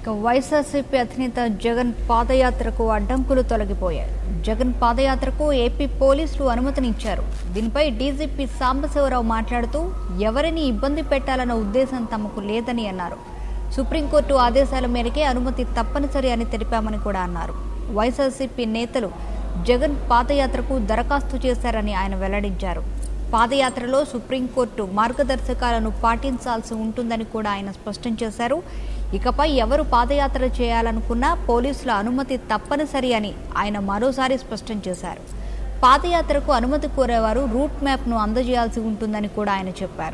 ఇక వైఎస్ఆర్సీపీ అధినేత జగన్ పాదయాత్రకు అడ్డంకులు తొలగిపోయాయి జగన్ పాదయాత్రకు ఏపీ పోలీసులు అనుమతినిచ్చారు దీనిపై డీజీపీ సాంబశివరావు మాట్లాడుతూ ఎవరిని ఇబ్బంది పెట్టాలన్న ఉద్దేశం తమకు లేదని అన్నారు సుప్రీంకోర్టు ఆదేశాల మేరకే అనుమతి తప్పనిసరి అని తెలిపామని కూడా అన్నారు వైఎస్ఆర్సీపీ నేతలు జగన్ పాదయాత్రకు దరఖాస్తు చేశారని ఆయన వెల్లడించారు పాదయాత్రలో సుప్రీంకోర్టు మార్గదర్శకాలను పాటించాల్సి ఉంటుందని కూడా ఆయన స్పష్టం చేశారు ఇకపై ఎవరు పాదయాత్ర చేయాలనుకున్నా పోలీసుల అనుమతి తప్పనిసరి అని ఆయన మరోసారి స్పష్టం చేశారు పాదయాత్రకు అనుమతి కోరేవారు రూట్ మ్యాప్ను అందజేయాల్సి ఉంటుందని కూడా ఆయన చెప్పారు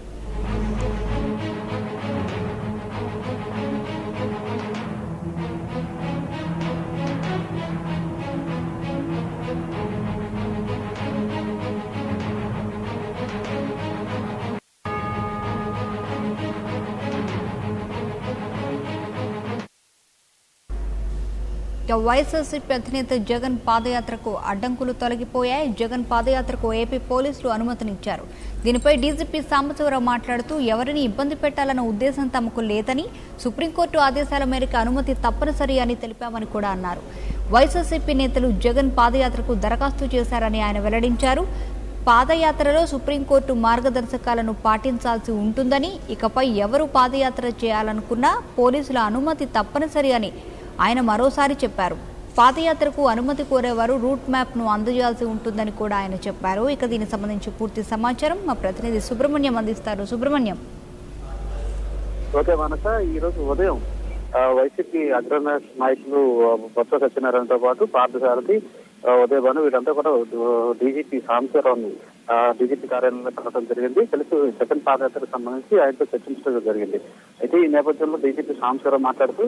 ఇక వైఎస్ఆర్సీపీ అధినేత జగన్ పాదయాత్రకు అడ్డంకులు తొలగిపోయాయి జగన్ పాదయాత్రకు ఏపీ పోలీసులు అనుమతినిచ్చారు దీనిపై డీజీపీ సాంబశివరావు మాట్లాడుతూ ఎవరిని ఇబ్బంది పెట్టాలన్న ఉద్దేశం తమకు లేదని సుప్రీంకోర్టు ఆదేశాల మేరకు అనుమతి తప్పనిసరి అని తెలిపామని కూడా అన్నారు వైఎస్ఆర్సీపీ నేతలు జగన్ పాదయాత్రకు దరఖాస్తు చేశారని ఆయన వెల్లడించారు పాదయాత్రలో సుప్రీంకోర్టు మార్గదర్శకాలను పాటించాల్సి ఉంటుందని ఇకపై ఎవరు పాదయాత్ర చేయాలనుకున్నా పోలీసుల అనుమతి తప్పనిసరి అని ఆయన మరోసారి చెప్పారు పాదయాత్రకు అనుమతి కోరేవారు రూట్ మ్యాప్ ను అందజేయాల్సి ఉంటుందని కూడా ఆయన చెప్పారు ఇక దీనికి సంబంధించి పూర్తి సమాచారం మా ప్రతినిధి సుబ్రహ్మణ్యం అందిస్తారు సుబ్రహ్మణ్యం ఓకే మనస ఈ రోజు ఉదయం ఆ, వైసీపీ అగ్రణ నాయకులు ఆ, బొత్స సత్యనారాయణతో పాటు పార్థసారథి ఆ, ఉదయ్ భాను వీళ్ళంతా కూడా డీజీపీ సాంబశివరావుని డీజీపీ కార్యాలయంలో కలవడం జరిగింది కలిసి సెకండ్ పాదయాత్రకు సంబంధించి ఆయనతో చర్చించడం జరిగింది అయితే ఈ నేపథ్యంలో డీజీపీ సాంబశివరావు మాట్లాడుతూ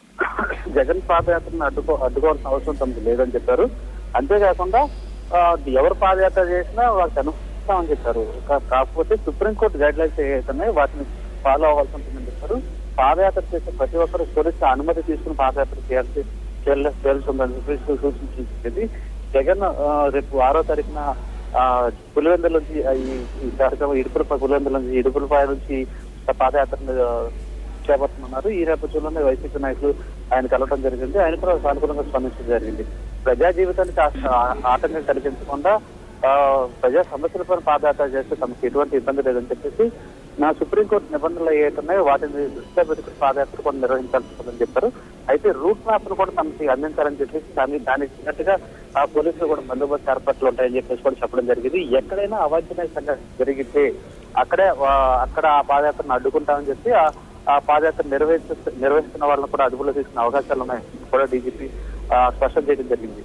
జగన్ పాదయాత్రను అడ్డుకో అడ్డుకోవాల్సిన అవసరం తమకు లేదని చెప్పారు అంతేకాకుండా ఆ, ఎవరు పాదయాత్ర చేసినా వాళ్ళకి అనుమతిస్తామని చెప్పారు కా- కాకపోతే సుప్రీంకోర్టు గైడ్ లైన్స్ ఏవైతున్నాయో వాటిని ఫాలో అవ్వాల్సి ఉంటుందని చెప్పారు పాదయాత్ర చేసే ప్రతి ఒక్కరు పోలీసుల అనుమతి తీసుకుని పాదయాత్ర చేయాల్సి చేయాల్సి చేయాల్సి ఉందని చెప్పేసి సూచించింది జగన్ ఆ, రేపు ఆరో తారీఖున ఆ, పులివెందుల నుంచి ఆ, ఈ ఈ కార్యక్రమం ఇడుపులపై పులివెందుల నుంచి ఇడుపులపై నుంచి పాదయాత్రను ఆ, చేపడుతున్నారు ఈ నేపథ్యంలోనే వైసీపీ నాయకులు ఆయన కలవడం జరిగింది ఆయన కూడా సానుకూలంగా స్పందించడం జరిగింది ప్రజా జీవితానికి ఆ- ఆ- ఆటంకం కలిగించకుండా ఆ, ప్రజా సమస్యలపై పాదయాత్ర చేస్తే తమకు ఎటువంటి ఇబ్బంది లేదని చెప్పేసి నా సుప్రీంకోర్టు నిబంధనలు ఏవైతున్నాయో వాటిని దృష్టిలో పెట్టుకుని పాదయాత్ర కూడా నిర్వహించాల్సి ఉందని చెప్పారు అయితే రూట్ మ్యాప్ ను కూడా తమకి అందించాలని చెప్పేసి దాన్ని దానికి తగ్గట్టుగా ఆ పోలీసులు కూడా బందోబస్తు ఏర్పాట్లు ఉంటాయని చెప్పేసి కూడా చెప్పడం జరిగింది ఎక్కడైనా అవాంఛనీయ సంఘటన జరిగితే అక్కడే ఆ, అక్కడ ఆ పాదయాత్రను అడ్డుకుంటామని చెప్పి ఆ ఆ పాదయాత్ర నిర్వహిస్తు నిర్వహిస్తున్న వాళ్ళని కూడా అదుపులో తీసుకునే అవకాశాలు ఉన్నాయి కూడా డీజీపీ స్పష్టం చేయడం జరిగింది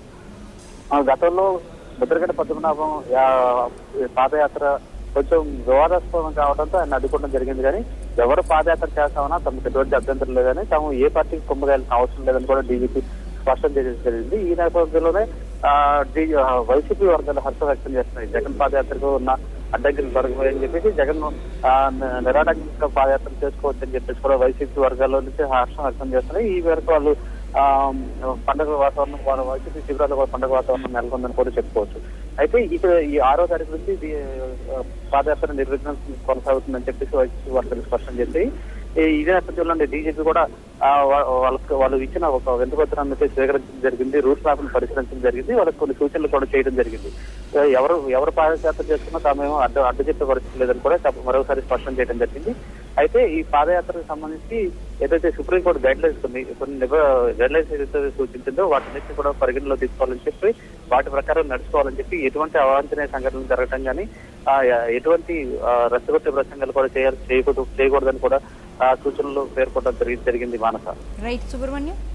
ఆ, గతంలో ముద్రగడ పద్మనాభం యా- పాదయాత్ర కొంచెం వివాదాస్పదం కావడంతో ఆయన అడ్డుకోవడం జరిగింది కానీ ఎవరు పాదయాత్ర చేస్తామన్నా తమకు ఎటువంటి అభ్యంతరం లేదని తాము ఏ పార్టీకి కొమ్మగాయాల్సిన అవసరం లేదని కూడా డీజీపీ స్పష్టం చేయడం జరిగింది ఈ నేపథ్యంలోనే ఆ, డి- ఆ, వైసీపీ వర్గాలు హర్షం వ్యక్తం చేస్తున్నాయి జగన్ పాదయాత్రకు ఉన్న అడ్డంకులు తొలగిపోయాయని చెప్పేసి జగన్ ఆ, ని- నిరాటంకంగా పాదయాత్ర చేసుకోవచ్చని చెప్పేసి కూడా వైసీపీ వర్గాల్లో నుంచి హర్షం వ్యక్తం చేస్తున్నాయి ఈ మేరకు వాళ్ళు ఆ, పండగ వాతావరణం వాళ్ళ వైసీపీ శిబిరాల్లో కూడా పండగ వాతావరణం నెలకొందని కూడా చెప్పుకోవచ్చు అయితే ఇక్కడ ఈ ఆరో తారీఖు నుంచి ఇది, ఆ, పాదయాత్ర నిర్విఘ్నం కొనసాగుతుందని చెప్పేసి వైసీపీ వర్గాలు స్పష్టం చేసి ఈ ఇదే నేపథ్యంలో డీజీపీ కూడా ఆ, వా- వాళ్ళకి వాళ్ళు ఇచ్చిన ఒక వెంటపత్రాన్ని అయితే స్వీకరించడం జరిగింది రూట్ మ్యాప్ పరిశీలించడం జరిగింది వాళ్ళకి కొన్ని సూచనలు కూడా చేయడం జరిగింది ఆ, ఎవరు ఎవరు పాదయాత్ర చేస్తున్నా తామేమో అడ్డు అడ్డు చెప్పే పరిస్థితి లేదని కూడా చెప్ప- మరోసారి స్పష్టం చేయడం జరిగింది అయితే ఈ పాదయాత్రకు సంబంధించి ఏదైతే సుప్రీంకోర్టు గైడ్ లైన్స్ కొన్ని కొన్ని గైడ్ లైన్స్ ఏదైతే సూచించిందో వాటిని కూడా పరిగణలో తీసుకోవాలని చెప్పి వాటి ప్రకారం నడుచుకోవాలని చెప్పి ఎటువంటి అవాంఛనీయ సంఘటనలు జరగటం కానీ ఆ, ఎటువంటి ఆ, రెచ్చగొట్టే ప్రసంగాలు కూడా చేయాలి చేయకూడదు చేయకూడదని కూడా ఆ, సూచనలు పేర్కొనడం జరిగి- జరిగింది మానస రైట్ సుబ్రహ్మణ్యం